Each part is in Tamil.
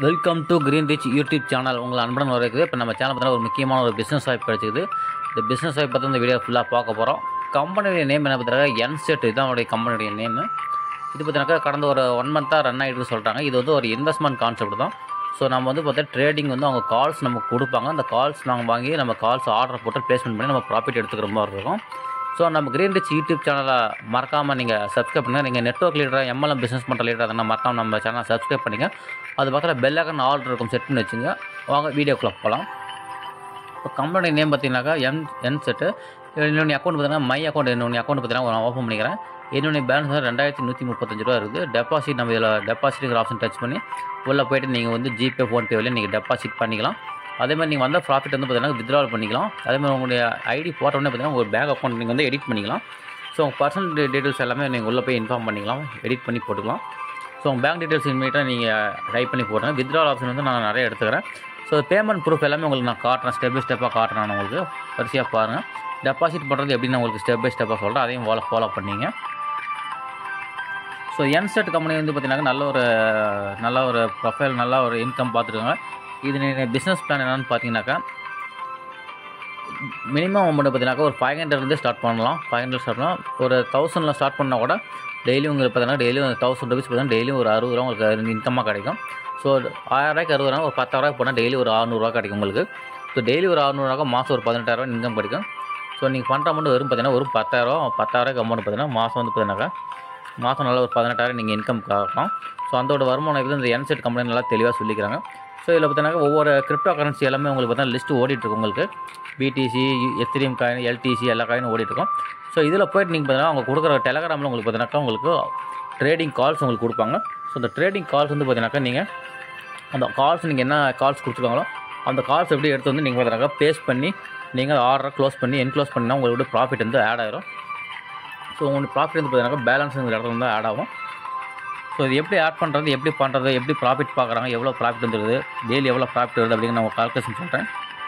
welcome to green rich YouTube channel உங்களை அன்புடன் வரவேற்குது இப்போ நம்ம சேனல் பார்த்தீங்கன்னா ஒரு முக்கியமான ஒரு பிஸ்னஸ் வாய்ப்பு கிடைச்சிது இந்த பிஸ்னஸ் வாய்ப்பு பற்றி இந்த வீடியோ ஃபுல்லாக பார்க்க போகிறோம் கம்பெனியுடைய நேம் என்ன பார்த்தீங்கன்னா என்செட் இதுதான் அவருடைய கம்பெனியுடைய நேமு இது பார்த்தீங்கன்னா கடந்த ஒரு ஒன் மந்த்தாக ரன் ஆகிட்டு சொல்கிறாங்க இது வந்து ஒரு இன்வெஸ்ட்மெண்ட் கான்செப்ட் தான் ஸோ நம்ம வந்து பார்த்தா ட்ரேடிங் வந்து அவங்க கால்ஸ் நமக்கு கொடுப்பாங்க அந்த கால்ஸ் நாங்கள் வாங்கி நம்ம கால்ஸ் ஆர்டர் போட்டு ப்ளேஸ்மெண்ட் பண்ணி நம்ம ப்ராஃபிட் எடுத்துக்கிற மாதிரி இருக்கும் ஸோ நம்ம கிரீன் ரிச் யூடியூப் சேனலை மறக்காமல் நீங்கள் சப்ஸ்கிரைப் பண்ணுங்கள் நீங்கள் நெட்ஒர்க் லீடராக எம்எல்எம் பிஸ்னஸ் பண்ணுற லீடர் அதனால் மறக்காம நம்ம சேனலை சப்ஸ்கிரைப் பண்ணிங்க அது பக்கத்தில் பெல் ஐக்கன் ஆர்டர் இருக்கும் செட் பண்ணி வச்சுங்க வாங்க வீடியோக்குள்ளே போகலாம் இப்போ கம்பெனி நேம் பார்த்தீங்கன்னாக்கா என் என் செட்டு என்னுடைய அக்கௌண்ட் பார்த்தீங்கன்னா மை அக்கௌண்ட் என்னுடைய அக்கௌண்ட் பார்த்தீங்கன்னா நான் ஓப்பன் பண்ணிக்கிறேன் என்னுடைய பேலன்ஸ் வந்து ரெண்டாயிரத்தி நூற்றி முப்பத்தஞ்சு ரூபா இருக்குது டெபாசிட் நம்ம இதில் டெபாசிட்டுங்கிற ஆப்ஷன் டச் பண்ணி உள்ளே போயிட்டு நீங்கள் வந்து ஜிபே ஃபோன்பே வழியாக நீங்கள் டெபாசிட் பண்ணிக்கலாம் அதே மாதிரி நீங்கள் வந்த ப்ராஃபிட் வந்து பார்த்தீங்கன்னா வித்ட்ரால் பண்ணிக்கலாம் அதே மாதிரி உங்களுடைய ஐடி போட்ட உடனே பார்த்தீங்கன்னா உங்கள் பேங்க் அக்கௌண்ட் நீங்கள் வந்து எடிட் பண்ணிக்கலாம் ஸோ உங்கள் பர்சனல் டீட்டெயில்ஸ் எல்லாமே நீங்கள் உள்ளே போய் இன்ஃபார்ம் பண்ணிக்கலாம் எடிட் பண்ணி போட்டுக்கலாம் ஸோ உங்கள் பேங்க் டீட்டெயில்ஸ் இமீடியட்டாக நீங்கள் டைப் பண்ணி போடுறேன் வித்ட்ரால் ஆப்ஷன் வந்து நான் நிறைய எடுத்துக்கிறேன் ஸோ பேமெண்ட் ப்ரூஃப் எல்லாமே உங்களுக்கு நான் காட்டுறேன் ஸ்டெப் பை ஸ்டெப்பாக காட்டுறேன் நான் உங்களுக்கு வரிசையாக பாருங்கள் டெபாசிட் பண்ணுறது எப்படின்னு நான் உங்களுக்கு ஸ்டெப் பை ஸ்டெப்பாக சொல்கிறேன் அதையும் ஃபாலோ ஃபாலோ பண்ணிங்க ஸோ என்செட் கம்பெனி வந்து பார்த்தீங்கன்னா நல்ல ஒரு நல்ல ஒரு ப்ரொஃபைல் நல்ல ஒரு இன்கம் பார்த்துருக்காங்க இது நீங்கள் பிஸ்னஸ் பிளான் என்னென்னு பார்த்தீங்கன்னாக்கா மினிமம் அமௌண்ட் பார்த்தீங்கன்னாக்கா ஒரு ஃபைவ் ஹண்ட்ரட்லேருந்து ஸ்டார்ட் பண்ணலாம் ஃபைவ் ஹண்ட்ரட் ஸ்டார்ட் பண்ணலாம் ஒரு தௌசண்டில் ஸ்டார்ட் பண்ணால் கூட டெய்லி உங்களுக்கு பார்த்தீங்கன்னா டெய்லியும் தௌசண்ட் ருபீஸ் பார்த்தீங்கன்னா டெய்லியும் ஒரு அறுபது ரூபா உங்களுக்கு இன்கமாக கிடைக்கும் ஸோ ஆயிரரூவாய்க்கு அறுபது ரூபா ஒரு பத்தாயிரரூவா போனால் டெய்லி ஒரு அறநூறுவா கிடைக்கும் உங்களுக்கு ஸோ டெய்லி ஒரு அறநூறுவா மாதம் ஒரு பதினெட்டாயிரரூவா இன்கம் கிடைக்கும் ஸோ நீங்கள் பண்ணுற அமௌண்ட் வெறும் பார்த்தீங்கன்னா ஒரு பத்தாயிரரூவா பத்தாயிரரூவாய்க்கு அமௌண்ட் பார்த்தீங்கன்னா மாதம் வந்து பார்த்தீங்கன்னாக்கா மாதம் நல்ல ஒரு பதினெட்டாயிரம் நீங்கள் இன்கம் காட்டலாம் ஸோ அதோட வருமானம் வந்து இந்த என்செட் கம்பெனி நல்லா தெளிவாக சொல்லிக்கிறாங்க ஸோ இதில் பார்த்தீங்கன்னா ஒவ்வொரு கிரிப்டோ கரன்சி எல்லாமே உங்களுக்கு பார்த்தீங்கன்னா லிஸ்ட்டு ஓடிட்டுருக்கு உங்களுக்கு பிடிசி எத்திரியம் காயின் எல்டிசி எல்லா காயினும் ஓடிட்டுருக்கும் ஸோ இதில் போயிட்டு நீங்கள் பார்த்தீங்கன்னா அவங்க கொடுக்குற டெலகிராமில் உங்களுக்கு பார்த்தீங்கன்னாக்கா உங்களுக்கு ட்ரேடிங் கால்ஸ் உங்களுக்கு கொடுப்பாங்க ஸோ அந்த ட்ரேடிங் கால்ஸ் வந்து பார்த்தீங்கன்னாக்கா நீங்கள் அந்த கால்ஸ் நீங்கள் என்ன கால்ஸ் கொடுத்துருக்காங்களோ அந்த கால்ஸ் எப்படி எடுத்து வந்து நீங்கள் பார்த்தீங்கன்னாக்கா பேஸ்ட் பண்ணி நீங்கள் ஆர்டரை க்ளோஸ் பண்ணி என்க்ளோஸ் பண்ணினா உங்களோட ப்ராஃபிட் வந்து ஆட் ஆயிரும் ஸோ உங்களுக்கு ப்ராஃபிட் வந்து பார்த்தீங்கன்னா பேலன்ஸ் இந்த இடத்துல வந்து ஆட் ஆகும் ஸோ இது எப்படி ஆட் பண்ணுறது எப்படி பண்ணுறது எப்படி ப்ராஃபிட் பார்க்குறாங்க எவ்வளோ ப்ராஃபிட் வந்துருது டெய்லி எவ்வளோ ப்ராஃபிட் வருது அப்படின்னு நான் கால்குலேஷன் சொல்கிறேன்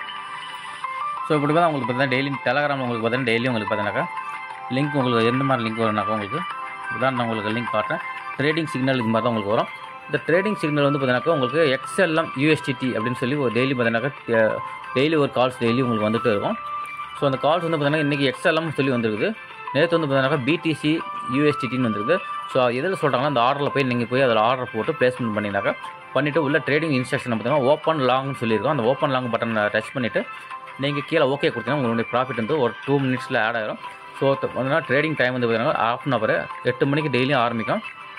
ஸோ இப்படி தான் உங்களுக்கு பார்த்தீங்கன்னா டெய்லி டெலகிராம் உங்களுக்கு பார்த்தீங்கன்னா டெய்லி உங்களுக்கு பார்த்தீங்கன்னாக்கா லிங்க் உங்களுக்கு எந்த மாதிரி லிங்க் வரும்னாக்கா உங்களுக்கு இதான் நான் உங்களுக்கு லிங்க் காட்டுறேன் ட்ரேடிங் சிக்னல் இது மாதிரி தான் உங்களுக்கு வரும் இந்த ட்ரேடிங் சிக்னல் வந்து பார்த்தீங்கன்னாக்கா உங்களுக்கு எக்ஸ்எல்எம் யூஎஸ்டிடி அப்படின்னு சொல்லி ஒரு டெய்லி பார்த்தீங்கன்னாக்கா டெய்லி ஒரு கால்ஸ் டெய்லி உங்களுக்கு வந்துட்டு இருக்கும் ஸோ அந்த கால்ஸ் வந்து பார்த்தீங்கன்னா இன்றைக்கி எக்ஸ்எல்எம் சொல்லி வந்துருக்குது நேற்று வந்து பார்த்தீங்கன்னா பிடிசி யூஎஸ்டிடின்னு வந்துருக்குது ஸோ எதில் சொல்கிறாங்கன்னா அந்த ஆர்டரில் போய் நீங்கள் போய் அதில் ஆர்டர் போட்டு ப்ளேஸ்மெண்ட் பண்ணினாக்கா பண்ணிவிட்டு உள்ள ட்ரேடிங் இன்ஸ்ட்ரக்ஷன் பார்த்தீங்கன்னா ஓப்பன் லாங்னு சொல்லியிருக்கோம் அந்த ஓப்பன் லாங் பட்டனை டச் பண்ணிவிட்டு நீங்கள் கீழே ஓகே கொடுத்தீங்கன்னா உங்களுடைய ப்ராஃபிட் வந்து ஒரு டூ மினிட்ஸில் ஆட் ஆயிரும் ஸோ பார்த்தீங்கன்னா ட்ரேடிங் டைம் வந்து பார்த்தீங்கன்னா ஆஃப் அன் ஹவர் எட்டு மணிக்கு டெய்லியும் ஆரம்பிக்கும்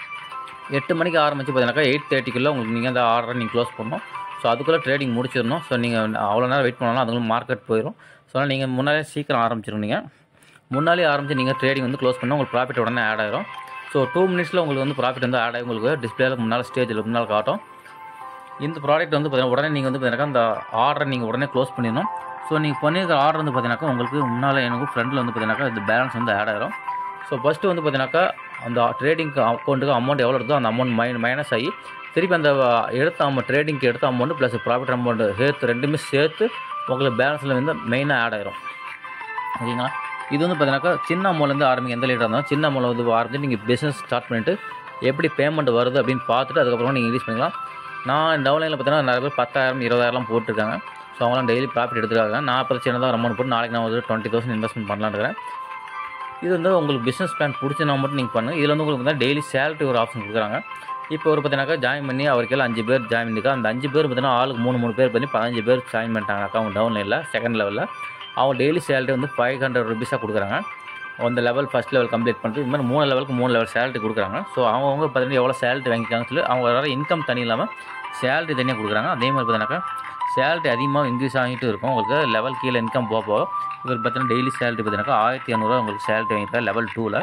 எட்டு மணிக்கு ஆரம்பித்து பார்த்தீங்கன்னாக்கா எயிட் தேர்ட்டிக்குள்ளே உங்களுக்கு நீங்கள் அந்த ஆர்டரை நீங்கள் க்ளோஸ் பண்ணணும் ஸோ அதுக்குள்ளே ட்ரேடிங் முடிச்சிடணும் ஸோ நீங்கள் அவ்வளோ நேரம் வெயிட் பண்ணாலும் அதுக்குள்ள மார்க்கெட் போயிடும் ஸோ நீங்கள் முன்னாடியே சீக்கிரம் ஆரம்பிச்சிடும் நீங்கள் முன்னாலே ஆரம்பித்து நீங்கள் ட்ரேடிங் வந்து க்ளோஸ் பண்ணால் உங்களுக்கு ப்ராஃபிட் உடனே ஆட் ஆயிரும் ஸோ டூ மினிட்ஸில் உங்களுக்கு வந்து ப்ராஃபிட் வந்து ஆட் ஆகி உங்களுக்கு டிஸ்பிளேல முன்னால் ஸ்டேஜில் முன்னால் காட்டும் இந்த ப்ராடக்ட் வந்து பார்த்தீங்கன்னா உடனே நீங்கள் வந்து பார்த்தீங்கன்னா அந்த ஆர்டரை நீங்கள் உடனே க்ளோஸ் பண்ணிடணும் ஸோ நீங்கள் பண்ணியிருக்கிற ஆர்டர் வந்து பார்த்தீங்கன்னாக்கா உங்களுக்கு முன்னால் எனக்கு ஃப்ரெண்டில் வந்து பார்த்தீங்கன்னாக்கா இந்த பேலன்ஸ் வந்து ஆட் ஆயிரும் ஸோ ஃபஸ்ட்டு வந்து பார்த்தீங்கன்னாக்கா அந்த ட்ரேடிங் அக்கௌண்ட்டுக்கு அமௌண்ட் எவ்வளோ இருக்கோ அந்த அமௌண்ட் மை மைனஸ் ஆகி திருப்பி அந்த எடுத்த அமௌண்ட் ட்ரேடிங்க்கு எடுத்த அமௌண்ட் ப்ளஸ் ப்ராஃபிட் அமௌண்ட் சேர்த்து ரெண்டுமே சேர்த்து உங்களுக்கு பேலன்ஸில் வந்து மெயினாக ஆட் ஆயிரும் ஓகேங்களா இது வந்து பார்த்தீங்கன்னாக்கா சின்ன அமௌண்ட்லேருந்து ஆரம்பிங்க எந்த லீடர் இருந்தாலும் சின்ன அமௌண்ட் வந்து ஆரம்பிச்சு நீங்கள் பிஸ்னஸ் ஸ்டார்ட் பண்ணிவிட்டு எப்படி பேமெண்ட் வருது அப்படின்னு பார்த்துட்டு அதுக்கப்புறம் நீங்கள் இன்க்ரீஸ் பண்ணிக்கலாம் நான் டவுன்லைனில் பார்த்தீங்கன்னா நிறைய பேர் பத்தாயிரம் இருபதாயிரம்லாம் போட்டிருக்காங்க ஸோ அவங்களாம் டெய்லி ப்ராஃபிட் எடுத்துருக்காங்க நான் இப்போ சின்னதாக அமௌண்ட் போட்டு நாளைக்கு நான் ஒரு டுவெண்ட்டி தௌசண்ட் இன்வெஸ்ட்மெண்ட் பண்ணலான்னு இருக்கிறேன் இது வந்து உங்களுக்கு பிஸ்னஸ் பிளான் பிடிச்சனா மட்டும் நீங்கள் பண்ணுங்கள் இதில் வந்து உங்களுக்கு வந்து டெய்லி சேலரி ஒரு ஆப்ஷன் கொடுக்குறாங்க இப்போ ஒரு பார்த்தீங்கன்னாக்கா ஜாயின் பண்ணி அவருக்கெல்லாம் அஞ்சு பேர் ஜாயின் பண்ணிக்கா அந்த அஞ்சு பேர் பார்த்தீங்கன்னா ஆளுக்கு மூணு மூணு பேர் பண்ணி பதினஞ்சு பேர் ஜாயின் பண்ணிட்டாங்கனாக்கா அவங்க டவுன்லைனில் செகண்ட் லெவலில் அவங்க டெய்லி சேலரி வந்து ஃபைவ் ஹண்ட்ரட் ருபீஸாக கொடுக்குறாங்க அந்த லெவல் ஃபஸ்ட் லெவல் கம்ப்ளீட் பண்ணிட்டு இது மாதிரி மூணு லெவலுக்கு மூணு லெவல் சேலரி கொடுக்குறாங்க ஸோ அவங்கவுங்க பார்த்தீங்கன்னா எவ்வளோ சேலரி வாங்கிக்காங்கன்னு சொல்லி அவங்க வர இன்கம் தனி இல்லாமல் சேலரி தனியாக கொடுக்குறாங்க அதே மாதிரி பார்த்தீங்கன்னாக்கா சேலரி அதிகமாக இன்க்ரீஸ் ஆகிட்டு இருக்கும் உங்களுக்கு லெவல் கீழே இன்கம் போக போக இவர் பார்த்தீங்கன்னா டெய்லி சேலரி பார்த்தீங்கன்னாக்கா ஆயிரத்தி இரநூறுவா உங்களுக்கு சேலரி வாங்கியிருக்காரு லெவல் டூவில்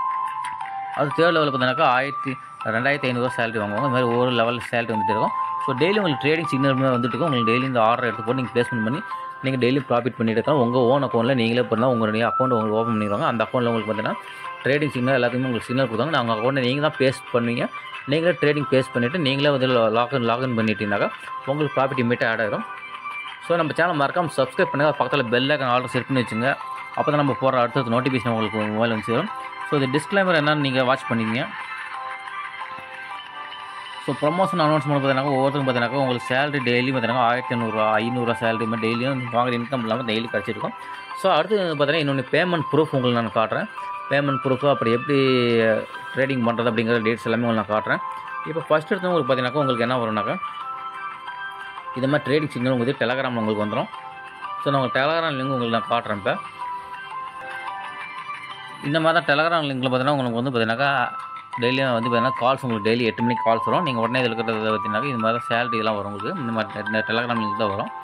அது தேர்ட் லெவலில் பார்த்தீங்கன்னாக்கா ஆயிரத்தி ரெண்டாயிரத்தி ஐநூறுவா சேலரி வாங்குவாங்க இந்த மாதிரி ஒவ்வொரு லெவல் சேலரி வந்துட்டு இருக்கும் ஸோ டெய்லி உங்களுக்கு ட்ரேடிங் சிக்னல் வந்துட்டு இருக்கும் உங்களுக்கு டெய்லி இந்த ஆர்டர் எடுத்து போட்டு நீங்கள் ப்ளேஸ்மெண்ட் பண்ணி நீங்கள் டெய்லி ப்ராஃபிட் பண்ணிட்டு இருக்கலாம் உங்கள் ஓன் அக்கௌண்ட்டில் நீங்களே பண்ணால் உங்களுடைய அக்கௌண்ட் உங்களுக்கு ஓப்பன் பண்ணிடுவாங்க அந்த அக்கௌண்ட்டில் உங்களுக்கு பார்த்தீங்கன்னா ட்ரேடிங் சிக்னல் எல்லாத்துக்குமே உங்களுக்கு சிக்னல் கொடுத்தாங்க நாங்கள் அக்கௌண்ட்டை நீங்கள் தான் பேஸ்ட் பண்ணுவீங்க நீங்களே ட்ரேடிங் பேஸ்ட் பண்ணிவிட்டு நீங்களே வந்து லாக்இன் லாக்இன் பண்ணிட்டீங்கன்னாக்கா உங்களுக்கு ப்ராஃபிட் இமீடியட் ஆட் ஆயிரும் ஸோ நம்ம சேனல் மறக்காமல் சப்ஸ்கிரைப் பண்ணுங்கள் பக்கத்தில் பெல் ஐக்கன் ஆர்டர் செட் பண்ணி வச்சுங்க அப்போ தான் நம்ம போகிற அடுத்தது நோட்டிஃபிகேஷன் உங்களுக்கு மொபைல் வந்து சேரும் ஸோ இது டிஸ்க்ளைமர் என்னன்னு நீங்கள் வாட்ச் பண்ணிக்கிங்க ஸோ ப்ரொமோஷன் அனௌன்ஸ்மெண்ட் பார்த்தீங்கன்னா ஒவ்வொருத்தரும் பார்த்தீங்கன்னா உங்களுக்கு சேலரி டெய்லி பார்த்தீங்கன்னா ஆயிரத்தி ஐநூறுரூவா ஐநூறுரூவா சேலரி மாதிரி டெய்லியும் வாங்குற இன்கம் இல்லாமல் டெய்லி கிடச்சிருக்கும் ஸோ அடுத்து பார்த்தீங்கன்னா இன்னொன்று பேமெண்ட் ப்ரூஃப் உங்களுக்கு நான் காட்டுறேன் பேமெண்ட் ப்ரூஃப் அப்படி எப்படி ட்ரேடிங் பண்ணுறது அப்படிங்கிற டேட்ஸ் எல்லாமே உங்களுக்கு நான் காட்டுறேன் இப்போ ஃபஸ்ட் எடுத்து உங்களுக்கு பார்த்தீங்கன்னா உங்களுக்கு என்ன வரும்னாக்கா இது மாதிரி ட்ரேடிங் சிக்னல் உங்களுக்கு டெலகிராமில் உங்களுக்கு வந்துடும் ஸோ நான் உங்களுக்கு டெலகிராம் லிங்க் உங்களுக்கு நான் காட்டுறேன் இப்போ இந்த மாதிரி தான் டெலகிராம் லிங்கில் பார்த்தீங்கன்னா உங்களுக்கு வந்து பார்த்தீங்கன்னாக்கா டெய்லியும் வந்து பார்த்தீங்கன்னா கால்ஸ் உங்களுக்கு டெய்லி எட்டு மணிக்கு கால்ஸ் வரும் நீங்கள் உடனே இதில் இருக்கிறத பார்த்தீங்கன்னாக்கா இந்த மாதிரி தான் சேலரி இதெல்லாம் வரும் உங்களுக்கு இந்த மாதிரி டெலகிராம் லிங்க் தான் வரும்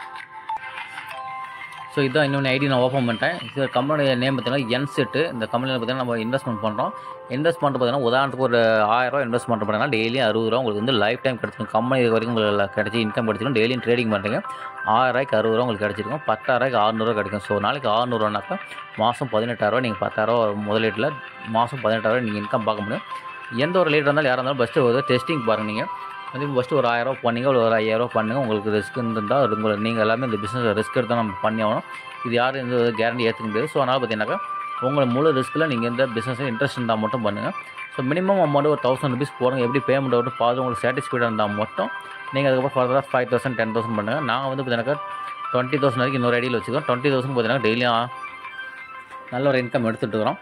ஸோ இதுதான் இன்னொன்று ஐடி நான் ஓப்பன் பண்ணிட்டேன் இது கம்பெனியோட நேம் பார்த்தீங்கன்னா என் செட்டு இந்த கம்பெனியில் பார்த்தீங்கன்னா நம்ம இன்வெஸ்ட்மெண்ட் பண்ணுறோம் இன்வெஸ்ட் பண்ணுறது பார்த்தீங்கன்னா உதாரணத்துக்கு ஒரு ஆயிரரூவா இன்வெஸ்ட் பண்ணுற பார்த்தீங்கன்னா டெய்லி அறுபது ரூபா உங்களுக்கு வந்து லைஃப் டைம் கிடச்சிருக்கும் கம்பெனி இது வரைக்கும் உங்களுக்கு கிடச்சி இன்கம் கிடச்சிருக்கும் டெய்லியும் ட்ரேடிங் பண்ணுறீங்க ஆயிரரூவாய்க்கு அறுபது ரூபா உங்களுக்கு கிடச்சிருக்கும் பத்தாயிரரூவாய்க்கு ஆறுநூறுவா கிடைக்கும் ஸோ நாளைக்கு ஆறுநூறுவானாக்கா மாதம் பதினெட்டாயிரரூவா நீங்கள் பத்தாயிரரூவா முதலீட்டில் மாதம் பதினெட்டாயிரரூவா நீங்கள் இன்கம் பார்க்க முடியும் எந்த ஒரு லீடர் இருந்தாலும் யாராக இருந்தாலும் ஃபஸ்ட்டு ஒரு டெஸ்டிங் பாருங்க நீங்கள் அதே ஃபஸ்ட்டு ஒரு ஆயிரரூவா பண்ணீங்க ஒரு ஐயாயிரரூவா பண்ணுங்கள் உங்களுக்கு ரிஸ்க் இருந்தால் உங்களுக்கு நீங்கள் எல்லாமே இந்த பிஸ்னஸ் ரிஸ்க் எடுத்தால் நம்ம பண்ணி ஆகணும் இது யாரும் எந்த கேரண்டி ஏற்றுக்க முடியாது ஸோ அதனால் பார்த்தீங்கன்னாக்கா உங்களை முழு ரிஸ்க்கில் நீங்கள் எந்த பிஸ்னஸில் இன்ட்ரெஸ்ட் இருந்தால் மட்டும் பண்ணுங்கள் ஸோ மினிமம் அமௌண்ட் ஒரு தௌசண்ட் ருபீஸ் போடுங்க எப்படி பேமெண்ட் ஆகட்டும் பார்த்து உங்களுக்கு சாட்டிஸ்ஃபைடாக இருந்தால் மட்டும் நீங்கள் அதுக்கப்புறம் ஃபர்தராக ஃபைவ் தௌசண்ட் டென் தௌசண்ட் பண்ணுங்கள் நாங்கள் வந்து பார்த்தீங்கன்னாக்கா டுவெண்ட்டி தௌசண்ட் வரைக்கும் இன்னொரு ஐடியில் வச்சுக்கோம் டுவெண்ட்டி தௌசண்ட் பார்த்தீங்கன்னா டெய்லியும் நல்ல ஒரு இன்கம் எடுத்துகிட்டு இருக்கிறோம்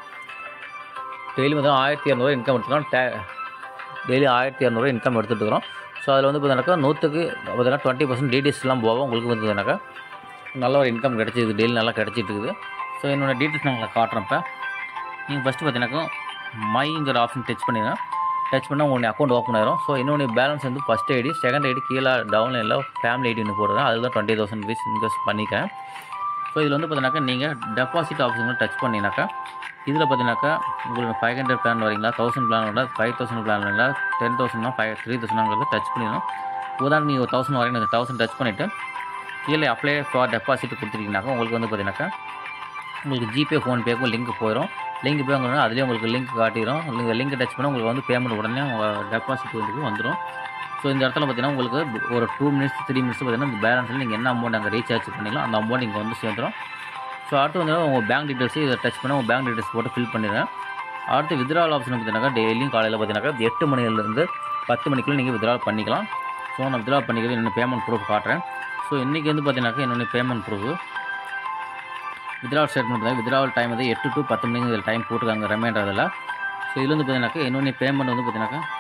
டெய்லி வந்து ஆயிரத்தி இரநூறுவா இன்கம் எடுத்துக்கிறோம் டே டெய்லி ஆயிரத்தி இரநூறுவா இன்கம் எடுத்துகிட்டு இருக்கிறோம் ஸோ அதில் வந்து பார்த்தீங்கன்னாக்கா நூற்றுக்கு பார்த்தீங்கன்னா டுவெண்ட்டி பர்சன்ட் டிடிஎஸ்லாம் போவோம் உங்களுக்கு வந்து பார்த்தீங்கன்னாக்கா நல்ல ஒரு இன்கம் கிடச்சிது டெய்லி நல்லா கிடச்சிட்டு இருக்குது ஸோ என்னோட டீட்டெயில்ஸ் நான் உங்களுக்கு காட்டுறேன் இப்போ நீங்கள் ஃபஸ்ட்டு பார்த்தீங்கன்னாக்கா மைங்கிற ஆப்ஷன் டச் பண்ணிடுங்க டச் பண்ணால் உங்களுடைய அக்கௌண்ட் ஓப்பன் ஆயிரும் ஸோ இன்னொன்று பேலன்ஸ் வந்து ஃபஸ்ட் ஐடி செகண்ட் ஐடி கீழே டவுன்லைனில் ஃபேமிலி ஐடி ஒன்று போடுறேன் அதில் தான் டுவெண்ட்டி தௌசண்ட் ருபீஸ் இன்வெஸ்ட் பண்ணிக்கிறேன் ஸோ இதில் வந்து பார்த்தீங்கன்னாக்கா நீங்கள் டெபாசிட் ஆப்ஷன் டச் பண்ணிங்கனாக்கா இதில் பார்த்தீங்கன்னாக்கா உங்களுக்கு ஃபைவ் ஹண்ட்ரட் பிளான் வரீங்களா தௌசண்ட் பிளான் வரீங்களா ஃபைவ் தௌசண்ட் பிளான் வரீங்களா டென் தௌசண்ட்னா ஃபைவ் த்ரீ தௌசண்ட்ங்கிறத டச் பண்ணிடணும் உதாரணம் நீங்கள் ஒரு தௌசண்ட் வரீங்க தௌசண்ட் டச் பண்ணிவிட்டு கீழே அப்ளை ஃபார் டெபாசிட் கொடுத்துட்டீங்கனாக்கா உங்களுக்கு வந்து பார்த்தீங்கன்னாக்கா உங்களுக்கு ஜிபே ஃபோன்பேக்கும் லிங்க் போயிடும் லிங்க் போய் அங்கே அதுலேயே உங்களுக்கு லிங்க் காட்டிடும் நீங்கள் லிங்க் டச் பண்ணால் உங்களுக்கு வந்து பேமெண்ட் உடனே உங்கள் டெபாசிட் வந்து வந்துடும் ஸோ இந்த இடத்துல பார்த்தீங்கன்னா உங்களுக்கு ஒரு டூ மினிட்ஸ் த்ரீ மினிட்ஸ் பார்த்தீங்கன்னா இந்த பேலன்ஸில் நீங்கள் என்ன அமௌண்ட் அங்கே ரீசார்ஜ் பண்ணிக்கலாம் அந்த அமௌண்ட் இங்கே வந்து சேர்ந்துடும் ஸோ அடுத்து வந்து உங்கள் பேங்க் டீட்டெயில்ஸ் இதை டச் பண்ணி உங்கள் பேங்க் டீட்டெயில்ஸ் போட்டு ஃபில் பண்ணிடுறேன் அடுத்து வித்ரால் ஆப்ஷன் பார்த்தீங்கன்னாக்கா டெய்லியும் காலையில் பார்த்தீங்கன்னாக்கா எட்டு மணிலேருந்து பத்து மணிக்குள்ளே நீங்கள் வித்ரா பண்ணிக்கலாம் ஸோ நான் வித்ரா பண்ணிக்கிறது இன்னும் பேமெண்ட் ப்ரூஃப் காட்டுறேன் ஸோ இன்றைக்கி வந்து பார்த்தீங்கன்னாக்கா என்னுடைய பேமெண்ட் ப்ரூஃப் வித்ராவல் ஸ்டேட்மெண்ட் தான் வித்ராவல் டைம் வந்து எட்டு டு பத்து மணிக்கு இதில் டைம் போட்டுருக்காங்க ரிமைண்டர் அதில் ஸோ இதில் வந்து பார்த்தீங்கன்னாக்கா என்னுடைய பேமெண்ட் வந்து பார்த்தீங்கன்னாக்கா